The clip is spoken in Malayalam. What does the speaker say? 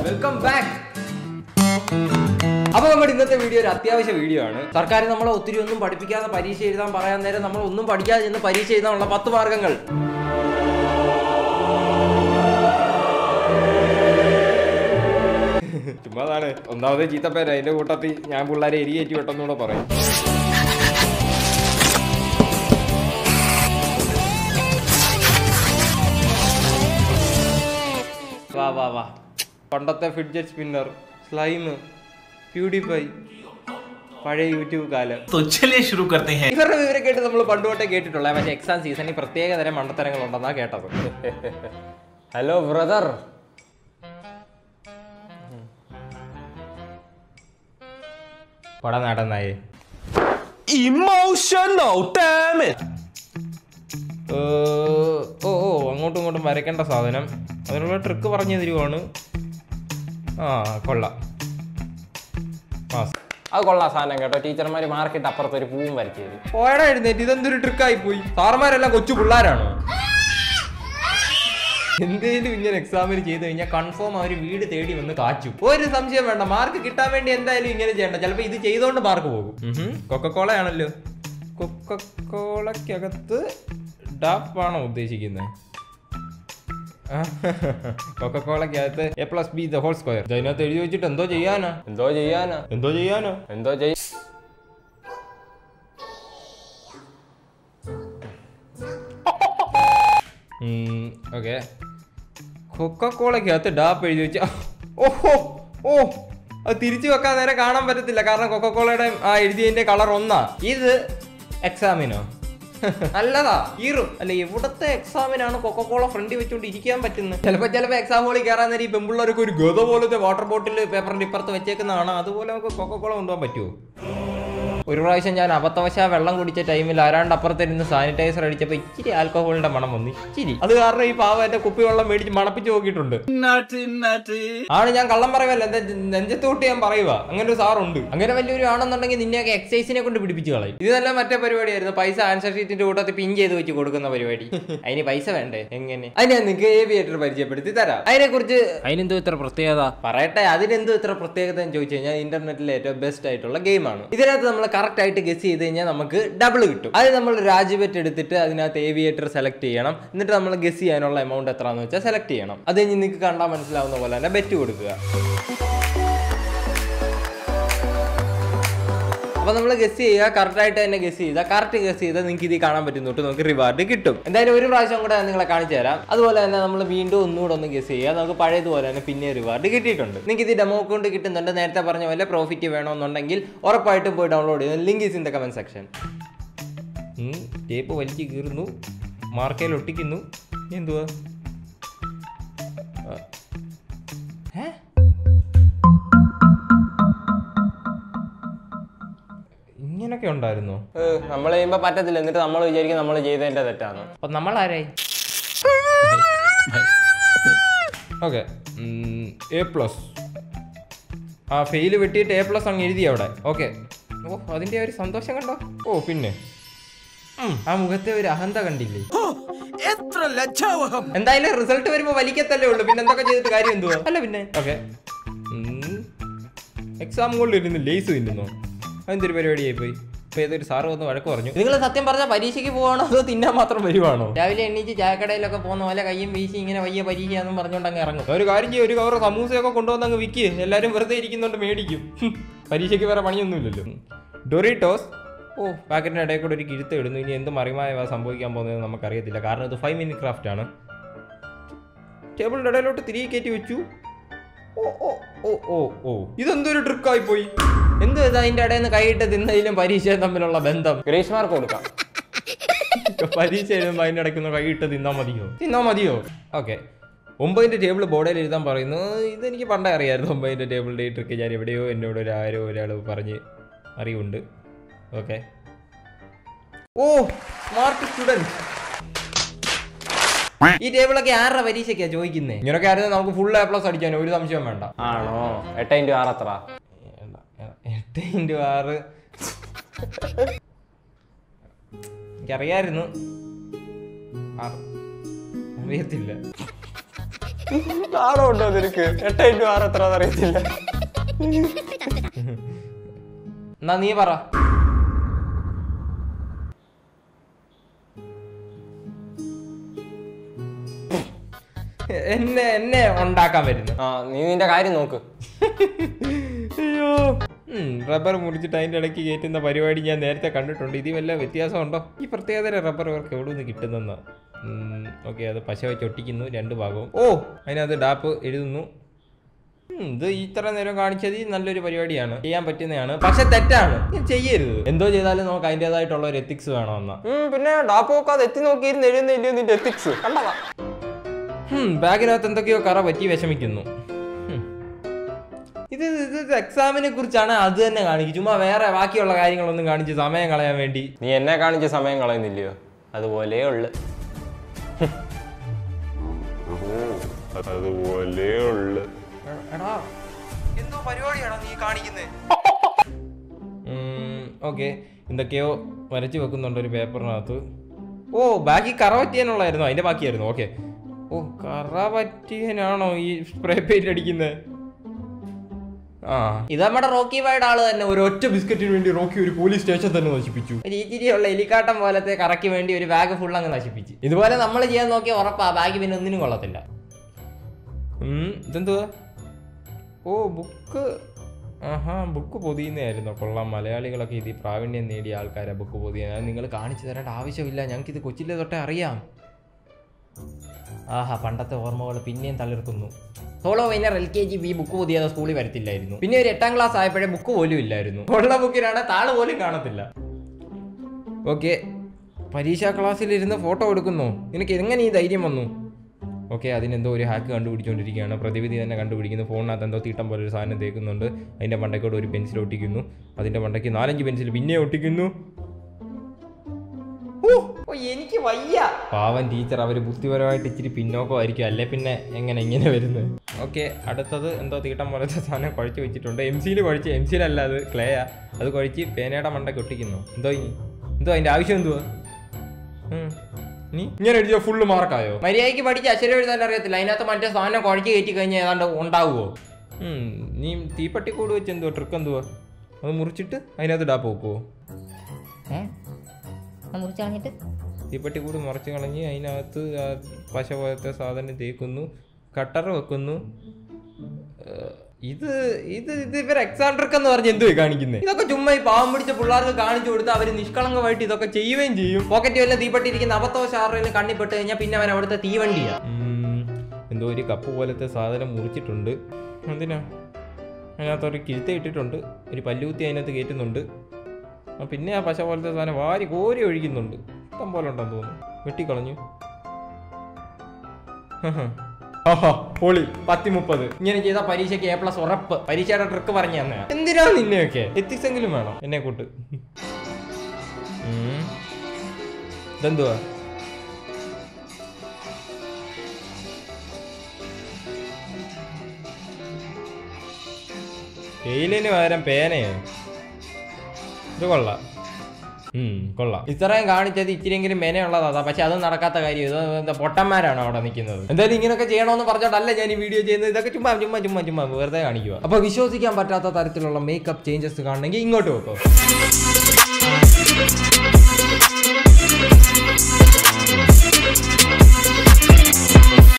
വെൽക്കം ബാക്ക് അപ്പൊ നമ്മുടെ ഇന്നത്തെ വീഡിയോ ഒരു അത്യാവശ്യ വീഡിയോ ആണ് സർക്കാർ നമ്മളെ ഒത്തിരി ഒന്നും പഠിപ്പിക്കാതെ പരീക്ഷ എഴുതാൻ പറയാൻ നേരം നമ്മൾ ഒന്നും പഠിക്കാതെ ചെന്ന് പരീക്ഷ എഴുതാനുള്ള പത്ത് മാർഗങ്ങൾ ചുമ്മാതാണ് ഒന്നാമത് ചീത്തപ്പേര് അതിന്റെ കൂട്ടത്തിൽ ഞാൻ പിള്ളേരെ എരിയേറ്റി വിട്ടെന്നൂടെ പറയും വാ വാ വാ പണ്ടത്തെ ഫിഡ്ജറ്റ് സ്പിന്നർ സ്ലൈം പ്യൂഡിഫൈ പഴയ യൂട്യൂബ് കാലം तो चलिए शुरू करते हैं ഇവരുടെ വിവരം കേട്ട് നമ്മൾ പണ്ടുതൊട്ടേ കേട്ടിട്ടുള്ള പക്ഷേ എക്സാം സീസണിൽ പ്രത്യേക തരം മണ്ടത്തരങ്ങൾ ഉണ്ടെന്നാ കേട്ടത് ഹലോ ബ്രദർ പട നടന്നായേ इमोशनल डैम ഓ ഓ ഓ, അങ്ങോട്ടും ഇങ്ങോട്ടും വരയ്ക്കേണ്ട സാധനം അതിനുള്ള ട്രിക്ക് പറഞ്ഞു തരുവാണ് ആ കൊള്ളാം ആ അത് കൊള്ളാം സാധനം കേട്ടോ ടീച്ചർമാർ മാർക്കിട്ട് അപ്പുറത്ത് ഒരു പൂവും വരച്ചത് പോയടാ എഴുന്നേറ്റ് ഇതെന്തൊരു ട്രിക്കായി പോയി സാറന്മാരെല്ലാം കൊച്ചു പിള്ളേരാണോ എന്തേലും ഇങ്ങനെ എക്സാമിന് ചെയ്ത് കഴിഞ്ഞാൽ കൺഫേം അവർ വീട് തേടി വന്ന് കാച്ചു ഒരു സംശയം വേണ്ട മാർക്ക് കിട്ടാൻ വേണ്ടി എന്തായാലും ഇങ്ങനെ ചെയ്യണ്ട ചിലപ്പോൾ ഇത് ചെയ്തോണ്ട് മാർക്ക് പോകും കൊക്കക്കോള ആണല്ലോ കൊക്കക്കോളക്കകത്ത് ഡാപ്പാണോ ഉദ്ദേശിക്കുന്നത് കൊക്കക്കോളക്കകത്ത് A plus B the whole square അതിനകത്ത് എഴുതി വെച്ചിട്ട് എന്തോ ചെയ്യാനാ എന്തോ ചെയ്യാനാ എന്തോ ചെയ്യാനോ എന്തോ ചെയ്യ ഓക്കെ കൊക്കക്കോളക്കകത്ത് ഡാപ്പ് എഴുതി വെച്ച ഓഹോ ഓ അത് തിരിച്ചു വെക്കാൻ നേരെ കാണാൻ പറ്റത്തില്ല കാരണം കൊക്കക്കോളയുടെ ആ എഴുതിയതിന്റെ കളർ ഒന്നാ ഇത് എക്സാമിനോ നല്ലതാ ഈറും അല്ല എവിടത്തെ എക്സാമിനാണ് കൊക്കക്കോള ഫ്രണ്ടിൽ വെച്ചുകൊണ്ട് ഇരിക്കാൻ പറ്റുന്നത് ചിലപ്പോൾ ചിലപ്പോൾ എക്സാം ഹോളിൽ കയറാൻ നേരം ഈ പെമ്പിള്ളേർക്ക് ഒരു ഗത പോലത്തെ വാട്ടർ ബോട്ടിൽ പേപ്പറിന്റെ ഇപ്പുറത്ത് വെച്ചേക്കുന്നതാണ് അതുപോലെ നമുക്ക് കൊക്കക്കോള കൊണ്ടുപോകാൻ പറ്റുമോ ഒരു പ്രാവശ്യം ഞാൻ അബദ്ധവശാ വെള്ളം കുടിച്ച ടൈമിൽ ആരാണ്ട് അപ്പുറത്തിരുന്ന് സാനിറ്റൈസർ അടിച്ചപ്പോൾ ഇച്ചിരി ആൽക്കഹോളിന്റെ മണം വന്നു ഇച്ചിരി അത് കാരണം ഈ പാവ എന്റെ കുപ്പി വെള്ളം മേടിച്ച് മണപ്പിച്ച് നോക്കിയിട്ടുണ്ട് नटी नटी ആണ് ഞാൻ കള്ളം പറയുമല്ല എന്റെ നെഞ്ചത്തോട്ട് ഞാൻ പറയുക അങ്ങനെ ഒരു സാറുണ്ട് അങ്ങനെ വലിയൊരു ആണെന്നുണ്ടെങ്കിൽ നിന്നെയൊക്കെ എക്സൈസിനെ കൊണ്ട് പിടിപ്പിച്ച് കളയും ഇത് നല്ല മറ്റേ പരിപാടിയായിരുന്നു പൈസ ആൻസർ ഷീറ്റിന്റെ കൂട്ടത്തിൽ പിൻ ചെയ്ത് വെച്ച് കൊടുക്കുന്ന പരിപാടി അതിന് പൈസ വേണ്ടേ എങ്ങനെ അതിന് ഞാൻ നിങ്ങൾക്ക് ഏവിയേറ്റർ പരിചയപ്പെടുത്തി തരാം അതിനെ കുറിച്ച് അതിനെന്തോ ഇത്ര പ്രത്യേകത പറയട്ടെ അതിനെന്തോ ഇത്ര പ്രത്യേകത എന്ന് ചോദിച്ചു കഴിഞ്ഞാൽ ഇന്റർനെറ്റിലെ ഏറ്റവും ബെസ്റ്റ് ആയിട്ടുള്ള ഗെയിമാണ് ഇതിനകത്ത് നമ്മൾ കറക്റ്റ് ആയിട്ട് ഗസ് ചെയ്ത് കഴിഞ്ഞാൽ നമുക്ക് ഡബിൾ കിട്ടും അത് നമ്മൾ രാജ്യബെറ്റ് എടുത്തിട്ട് അതിനകത്ത് ഏവിയേറ്റർ സെലക്ട് ചെയ്യണം എന്നിട്ട് നമ്മൾ ഗസ് ചെയ്യാനുള്ള എമൗണ്ട് എത്രയാണെന്ന് വെച്ചാൽ സെലക്ട് ചെയ്യണം അത് കഴിഞ്ഞ് നിങ്ങൾക്ക് കണ്ടാൽ മനസ്സിലാവുന്ന പോലെ തന്നെ ബെറ്റ് കൊടുക്കുക അപ്പൊ നമ്മൾ ഗസ് ചെയ്യുക കറക്റ്റ് ആയിട്ട് തന്നെ ഗസ് ചെയ്താൽ കറക്റ്റ് ഗസ് ചെയ്താൽ നിങ്ങൾക്ക് ഇതിൽ കാണാൻ പറ്റും തൊട്ട് നമുക്ക് റിവാർഡ് കിട്ടും എന്തായാലും ഒരു പ്രാവശ്യം കൂടെ ഞാൻ നിങ്ങളെ കാണിച്ചു തരാം അതുപോലെ തന്നെ നമ്മൾ വീണ്ടും ഒന്നുകൂടെ ഒന്ന് ഗസ് ചെയ്യുക നമുക്ക് പഴയതുപോലെ തന്നെ പിന്നെ റിവാർഡ് കിട്ടിയിട്ടുണ്ട് നിങ്ങൾക്ക് ഇത് ഡെമോ കൊണ്ട് കിട്ടുന്നുണ്ട് നേരത്തെ പറഞ്ഞ പോലെ പ്രോഫിറ്റ് വേണമെന്നുണ്ടെങ്കിൽ ഉറപ്പായിട്ടും പോയി ഡൗൺലോഡ് ചെയ്യുന്നത് link is in the comment section tape വലിച്ചു കീറുന്നു മാർക്കയിൽ ഒട്ടിക്കുന്നു ഇനി എന്തുവാ ആ. ഏ? ഇങ്ങനൊക്കെ ഉണ്ടായിരുന്നോ നമ്മൾ ചെയ്യുമ്പോ പറ്റത്തില്ല എന്നിട്ട് നമ്മൾ വിചാരിക്കും നമ്മൾ ചെയ്തതിന്റെ തെറ്റാണ് അപ്പൊ നമ്മൾ ആരായി ഓക്കെ എ പ്ലസ് ആ ഫെയിൽ വെട്ടിയിട്ട് എ പ്ലസ് അങ്ങ് എഴുതി അവിടെ ഓക്കെ ഓ അതിന്റെ ഒരു സന്തോഷം കണ്ടോ ഓ പിന്നെ ഉം, ആ മുഖത്തെ ഒരു അഹന്ത കണ്ടില്ലേ എത്ര ലജ്ജാവഹം എന്തായാലും റിസൾട്ട് വരുമ്പോ വലിക്കത്തല്ലേ ഉള്ളൂ പിന്നെ എന്തൊക്കെ ചെയ്തിട്ട് കാര്യം എന്തുവാ അല്ല പിന്നെ ഓക്കെ എക്സാം കൊണ്ട് ഇരുന്ന് ലേസ് തിന്നുന്നോ അതെന്തൊരു പരിപാടിയായി പോയി ഇപ്പൊ ഏതൊരു സാറ് വന്ന് വഴക്ക് പറഞ്ഞു നിങ്ങൾ സത്യം പറഞ്ഞാൽ പരീക്ഷയ്ക്ക് പോവാണോ അതോ തിന്നാൻ മാത്രം വരുവാണോ രാവിലെ എണ്ണീച്ച് ചായക്കടയിലൊക്കെ പോകുന്ന പോലെ കയ്യും വീശി ഇങ്ങനെ വയ്യ പരീക്ഷയാന്നും പറഞ്ഞുകൊണ്ട് അങ്ങ് ഇറങ്ങും ഒരു കാര്യം ചെയ്യും ഒരു കവർ സമൂസയൊക്കെ കൊണ്ടുവന്ന് അങ്ങ് വിൽക്ക് എല്ലാവരും വെറുതെ ഇരിക്കുന്നുണ്ട് മേടിക്കും ഹും, പരീക്ഷയ്ക്ക് വേറെ പണിയൊന്നുമില്ലല്ലോ ഡൊറിറ്റോസ് ഓ പാക്കറ്റിന്റെ ഇടയിൽ കൂടെ ഒരു കിഴുത്ത് ഇടുന്നു ഇനി എന്ത് മറിമായ സംഭവിക്കാൻ പോകുന്നത് നമുക്കറിയത്തില്ല കാരണം ഇത് ഫൈവ് മിനിറ്റ് ക്രാഫ്റ്റ് ആണ് ടേബിളിന്റെ ഇടയിലോട്ട് തിരികെ കയറ്റി വെച്ചു ഓ ഓ ഓ ഓ ഓ ഇതെന്തൊരു ട്രിക്കായി പോയി എന്ത് ഇത് അതിന്റെ ഇടയിൽ നിന്ന് കൈയിട്ട് തിന്നതിലും പരീക്ഷയും തമ്മിലുള്ള ബന്ധം ഗ്രേസ് മാർക്ക് കൊടുക്കാം പരീക്ഷ എഴുതുമ്പോൾ അതിന്റെ ഇടയ്ക്ക് ഒന്ന് കൈയിട്ട് തിന്നാ മതിയോ തിന്നാ മതിയോ ഓക്കെ ഒമ്പതിന്റെ ടേബിൾ ബോർഡിൽ എഴുതാൻ പറയുന്നു ഇതെനിക്ക് പണ്ടേ അറിയായിരുന്നു ഒമ്പതിന്റെ ടേബിളിന്റെ ഈ ട്രിക്ക് ഞാൻ എവിടെയോ എന്നോട് ഒരു ആരോ ഒരാൾ പറഞ്ഞ് അറിവുണ്ട് ഓക്കെ ഓ സ്മാർട്ട് സ്റ്റുഡൻറ് ഈ ടേബിളൊക്കെ ആരുടെ പരീക്ഷയ്ക്കാ ചോദിക്കുന്നേ ഇങ്ങനൊക്കെ ആയിരുന്നു നമുക്ക് ഫുൾ എ പ്ലസ് അടിക്കാൻ ഒരു സംശയം വേണ്ട ആണോ എട്ട് ഇൻറ്റു ആറ് എത്ര വേണ്ട. എട്ട് ഇൻറ്റു ആറ് എനിക്കറിയായിരുന്നു ആറ് അറിയത്തില്ല നാളെ ഉണ്ടോ നിനക്ക് എട്ട് ഇൻറ്റു ആറ് എത്ര അറിയത്തില്ല എന്നാ നീ പറ എന്നെ എന്നെ ഉണ്ടാക്കാൻ വരുന്നു ആ നീ നിന്റെ കാര്യം നോക്ക് അയ്യോ റബ്ബർ മുറിച്ചിട്ട് അതിന്റെ ഇടയ്ക്ക് കയറ്റുന്ന പരിപാടി ഞാൻ നേരത്തെ കണ്ടിട്ടുണ്ട് ഇത് വല്ല വ്യത്യാസമുണ്ടോ ഈ പ്രത്യേകതര റബ്ബർ ഇവർക്ക് എവിടെ നിന്ന് കിട്ടുന്നെന്നാ ഓക്കെ അത് പശ വെച്ച് ഒട്ടിക്കുന്നു രണ്ട് ഭാഗവും ഓ അതിനകത്ത് ഡാപ്പ് എഴുതുന്നു ഉം, ഇത് ഇത്ര നേരം കാണിച്ചത് ഈ നല്ലൊരു പരിപാടിയാണ് ചെയ്യാൻ പറ്റുന്നതാണ് പക്ഷെ തെറ്റാണ് ഇത് ചെയ്യരുത് എന്തോ ചെയ്താലും നമുക്ക് അതിൻ്റെതായിട്ടുള്ള ഒരു എത്തിക്സ് വേണമെന്നാ ഉം, പിന്നെ ഡാപ്പ് നോക്കാതെ എത്തി നോക്കിയിരുന്ന് എഴുതുന്നില്ലയോ നിന്റെ എത്തിക്സ് കണ്ടതാ ബാഗിനകത്ത് എന്തൊക്കെയോ കറ പറ്റി വിഷമിക്കുന്നു ഹും. ഇത് ഇത് എക്സാമിനെ കുറിച്ചാണ് അത് തന്നെ കാണിക്കും ചുമ്മാ വേറെ ബാക്കിയുള്ള കാര്യങ്ങളൊന്നും കാണിച്ച് സമയം കളയാൻ വേണ്ടി നീ എന്നെ കാണിച്ച സമയം കളയുന്നില്ലയോ അതുപോലെ ഉള്ളു അതുപോലെ ഉള്ളു എടാ എന്തോ പരിപാടിയാണോ നീ കാണിക്കുന്നത് ഓക്കെ എന്തൊക്കെയോ വരച്ചു വെക്കുന്നുണ്ട് ഒരു പേപ്പറിനകത്ത് ഓ ബാക്കി കറ പറ്റിയാനുള്ളായിരുന്നു അതിന്റെ ബാക്കിയായിരുന്നു ഓക്കെ ഓ കറ പറ്റിയനാണോ ഈ സ്പ്രേ പെയിന്റ് അടിക്കുന്നത് ആ ഇത് നമ്മുടെ റോക്കി വൈഡ് ആള് തന്നെ ഒരു ഒറ്റ ബിസ്ക്കറ്റിന് വേണ്ടി റോക്കി ഒരു പോലീസ് സ്റ്റേഷൻ തന്നെ നശിപ്പിച്ചു ഒരു ഇച്ചിരിയുള്ള എലിക്കാട്ടം പോലത്തെ കറയ്ക്ക് വേണ്ടി ഒരു ബാഗ് ഫുൾ അങ്ങ് നശിപ്പിച്ചു ഇതുപോലെ നമ്മൾ ചെയ്യാൻ നോക്കിയ ഉറപ്പാ ബാഗ് പിന്നെ ഒന്നിനും കൊള്ളത്തില്ല ഉം, ഇതെന്തുവാ ഓ ബുക്ക് ആഹാ ബുക്ക് പൊതിയുന്നതായിരുന്നു കൊള്ളാം മലയാളികളൊക്കെ ഇതിൽ പ്രാവീണ്യം നേടിയ ആൾക്കാരെ ബുക്ക് പൊതിയാൻ അത് നിങ്ങൾ കാണിച്ചു തരേണ്ട ആവശ്യമില്ല ഞങ്ങൾക്ക് ഇത് കൊച്ചിലെ തൊട്ടേ അറിയാം ആഹാ പണ്ടത്തെ ഓർമ്മകൾ പിന്നെയും തളിർക്കുന്നു സോളോ വൈനർ L K G B book പൊതിയാതെ സ്കൂളിൽ വരത്തില്ലായിരുന്നു പിന്നെ ഒരു എട്ടാം ക്ലാസ് ആയപ്പോഴേ ബുക്ക് പോലും ഇല്ലായിരുന്നു ഉള്ള ബുക്കിനാണ് താള് പോലും കാണത്തില്ല ഓക്കെ പരീക്ഷാ ക്ലാസ്സിലിരുന്ന് ഫോട്ടോ എടുക്കുന്നു നിനക്ക് എങ്ങനെ ഈ ധൈര്യം വന്നു ഓക്കെ അതിനെന്തോ ഒരു ഹാക്ക് കണ്ടുപിടിച്ചുകൊണ്ടിരിക്കുകയാണ് പ്രതിവിധി തന്നെ കണ്ടുപിടിക്കുന്നു ഫോണിനകത്ത് എന്തോ തീട്ടം പോലെ ഒരു സാധനം തേക്കുന്നുണ്ട് അതിൻ്റെ മണ്ടയ്ക്കോട് ഒരു പെൻസിൽ ഒട്ടിക്കുന്നു അതിൻ്റെ മണ്ടയ്ക്ക് നാലഞ്ച് പെൻസിൽ പിന്നെ ഒട്ടിക്കുന്നു ഓ, ഓ, എനിക്ക് വയ്യ പാവൻ ടീച്ചർ അവർ ബുദ്ധിപരമായിട്ട് ഇച്ചിരി പിന്നോക്കമായിരിക്കും അല്ലേ പിന്നെ എങ്ങനെ ഇങ്ങനെ വരുന്നത് ഓക്കെ അടുത്തത് എന്തോ തീട്ടം പോലത്തെ സാധനം കുഴച്ച് വെച്ചിട്ടുണ്ട് എം സിയിൽ കുഴച്ച് എം സിയിലല്ല അത് ക്ലേയാ അത് കുഴച്ച് പേനയുടെ മണ്ടയ്ക്ക് ഒട്ടിക്കുന്നു എന്തോ ഇനി എന്തോ അതിൻ്റെ ആവശ്യം എന്തുവാ ഉം. നീ ഇങ്ങനെ എഴുതിയ ഫുള്ള് മാർക്കായോ മര്യാദയ്ക്ക് പഠിച്ച് അക്ഷരം എഴുതാൻ അറിയത്തില്ല അതിനകത്ത് മറ്റേ സാധനം കുഴച്ച് കയറ്റി കഴിഞ്ഞാൽ ഏതാണ്ട് ഉണ്ടാവുമോ ഉം, നീ തീപ്പട്ടിക്കൂട് വെച്ച് എന്തുവാ ട്രിക്ക് എന്തുവാ അത് മുറിച്ചിട്ട് അതിനകത്ത് ഡാപ്പ് വെക്കുവോ ഏ അത് മുറിച്ച് കളഞ്ഞിട്ട് തീപ്പട്ടിക്കൂട് മുറച്ച് കളഞ്ഞ് അതിനകത്ത് ആ പശ പോലത്തെ സാധനം തേക്കുന്നു കട്ടർ വെക്കുന്നു ഏഹ്, ഇത് ഇത് ഇത് ഇവർ എക്സാം ട്രിക്ക് എന്ന് പറഞ്ഞ് എന്തുവാ കാണിക്കുന്നത് ഇതൊക്കെ ചുമ്മാ ഈ പാവം പിടിച്ച പിള്ളേർക്ക് കാണിച്ചു കൊടുത്ത് അവർ നിഷ്കളങ്കമായിട്ട് ഇതൊക്കെ ചെയ്യുകയും ചെയ്യും പോക്കറ്റ് വല്ല തീപ്പട്ടിരിക്കുന്ന അബദ്ധവശ ആരുടെയും കണ്ണിപ്പെട്ട് കഴിഞ്ഞാൽ പിന്നെ അവൻ അവിടുത്തെ തീവണ്ടിയാ ഉം, എന്തോ ഒരു കപ്പ് പോലത്തെ സാധനം മുറിച്ചിട്ടുണ്ട് എന്തിനാ അതിനകത്ത് ഒരു കിഴുത്ത ഇട്ടിട്ടുണ്ട് ഒരു പല്ലുകുത്തി അതിനകത്ത് കയറ്റുന്നുണ്ട് ആ, പിന്നെ ആ പശ പോലത്തെ സാധനം വാരി കോരി ഒഴിക്കുന്നുണ്ട് ഇഷ്ടം പോലെ ഉണ്ടെന്ന് തോന്നുന്നു വെട്ടിക്കളഞ്ഞു ആഹാ പൊളി പത്തി മുപ്പത് ഇങ്ങനെ ചെയ്ത പരീക്ഷയ്ക്ക് എ പ്ലസ് ഉറപ്പ് പരീക്ഷയുടെ ട്രിക്ക് പറഞ്ഞു തന്നെ എന്തിനാ നിന്നെയൊക്കെ എത്തിക്സ് എങ്കിലും വേണം എന്നെ കൂട്ട് ഉം. ഇതെന്തുവാ തേയിലിന് പകരം പേനയോ ഇത് കൊള്ളാം ഉം, കൊള്ളാം ഇത്രയും കാണിച്ചത് ഇച്ചിരിയെങ്കിലും മെനയുള്ളതാ പക്ഷെ അത് നടക്കാത്ത കാര്യം ഇത് എന്താ പൊട്ടന്മാരാണ് അവിടെ നിൽക്കുന്നത് എന്തായാലും ഇങ്ങനെയൊക്കെ ചെയ്യണമെന്ന് പറഞ്ഞോണ്ടല്ല ഞാൻ ഈ വീഡിയോ ചെയ്യുന്നത് ഇതൊക്കെ ചുമ്മാ ചുമ്മാ ചുമ്മാ ചുമ്മാ വെറുതെ കാണിക്കുക അപ്പൊ വിശ്വസിക്കാൻ പറ്റാത്ത തരത്തിലുള്ള മേക്കപ്പ് ചേഞ്ചസ് കാണണമെങ്കിൽ ഇങ്ങോട്ട് വെക്കോ